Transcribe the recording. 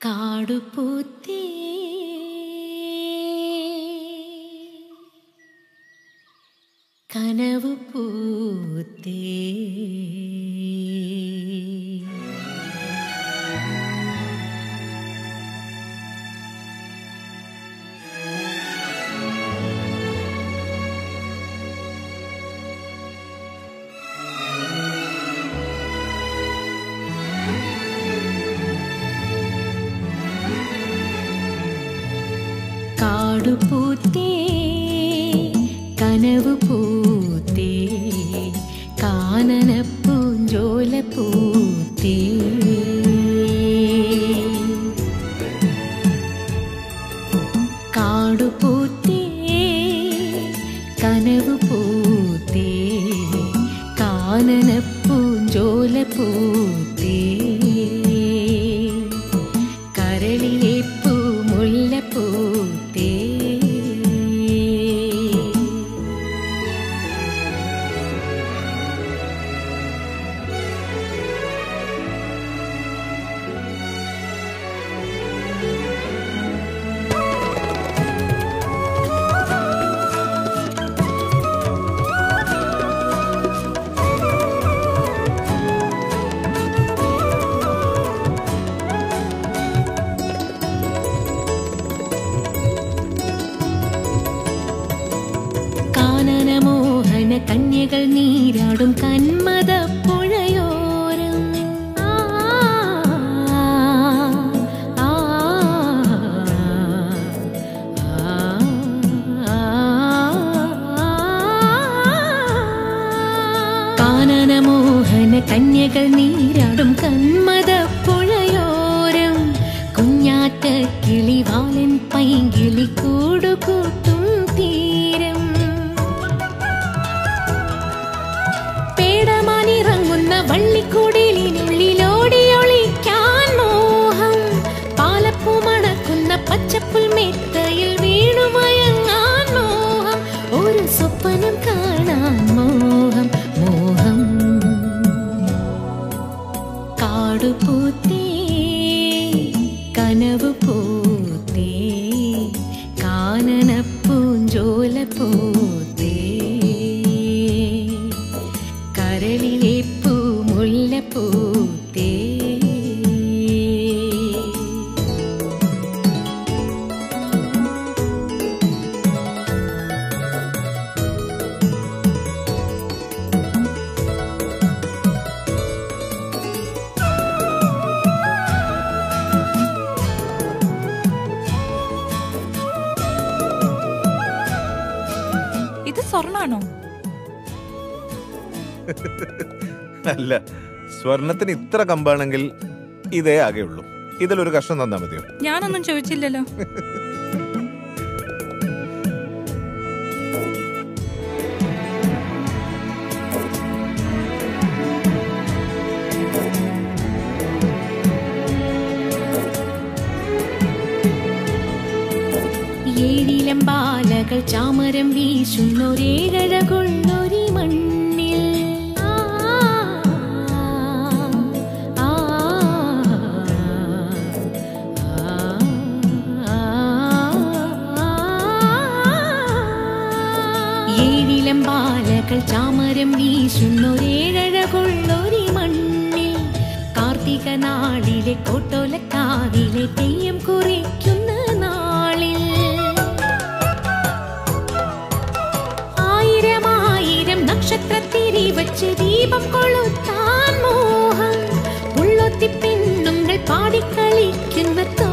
കാടുപൂത്തേ കനവ് പൂത്തേ കാടുപൂത്തേ കനവ് പൂത്തേ കാനന പൂഞ്ചോല പൂത്തേ കാടുപൂത്തേ കനവ് പൂത്തേ കാനന പൂഞ്ചോല പൂത്തേ കരളിലെ പൂ മുല്ല പൂത്തേ കാനനമോഹന കന്യകൾ നീരാടും കന്മത പുഴയോരം ആ, ആ, ആ, കാനനമോഹന കന്യകൾ നീരാടും കന്മത പുഴയോരം കുഞ്ഞാറ്റ കിളിവാലൻ പൈങ്കിളി കൂടുകൂട്ടും തീരം പേടമാനിറങ്ങുന്ന വള്ളിക്കൂടിലിനുള്ളിലോടി ഒളിക്കാൻ മോഹം പാലപ്പൂ മണക്കുന്ന പച്ചപ്പുൽ മെത്തയിൽ വീണുമയങ്ങാൻ മോഹം ഒരു സ്വപ്നം കാണാൻ മോഹം മോഹം കാടുപൂത്തേ കനവ് പൂത്തേ കാനന പൂഞ്ചോല പൂത്തേ കരളിലെ പൂ മുല്ല പൂത്തേ ഇത് സ്വർണ്ണാണോ അല്ല സ്വർണത്തിന് ഇത്ര കമ്പാണെങ്കിൽ ഇതേ ആകെയുള്ളൂ ഇതിലൊരു കഷ്ണം തന്നാ മതിയോ ഞാനൊന്നും ചോദിച്ചില്ലല്ലോ ഏഴിലം ബാലകൾ ചാമരം വീശുന്നൊരേഴഴകൊള്ളൊരി മണ്ണിൽ ആ, ആ, ഏഴിലം ബാലകൾ ചാമരം വീശുന്നൊരേഴഴകൊള്ളൊരി മണ്ണിൽ കാർത്തിക നാളിലെ കോട്ടോലക്കാവിലെ തെയ്യം കുറിക്കുന്ന നാളിൽ ആയിരം ആയിരം നക്ഷത്രത്തിരി വച്ച് ദീപം കൊളുത്താൻ മോഹം ഉള്ളൊത്തി പെണ്ണുങ്ങൾ പാടിക്കളിക്കുന്ന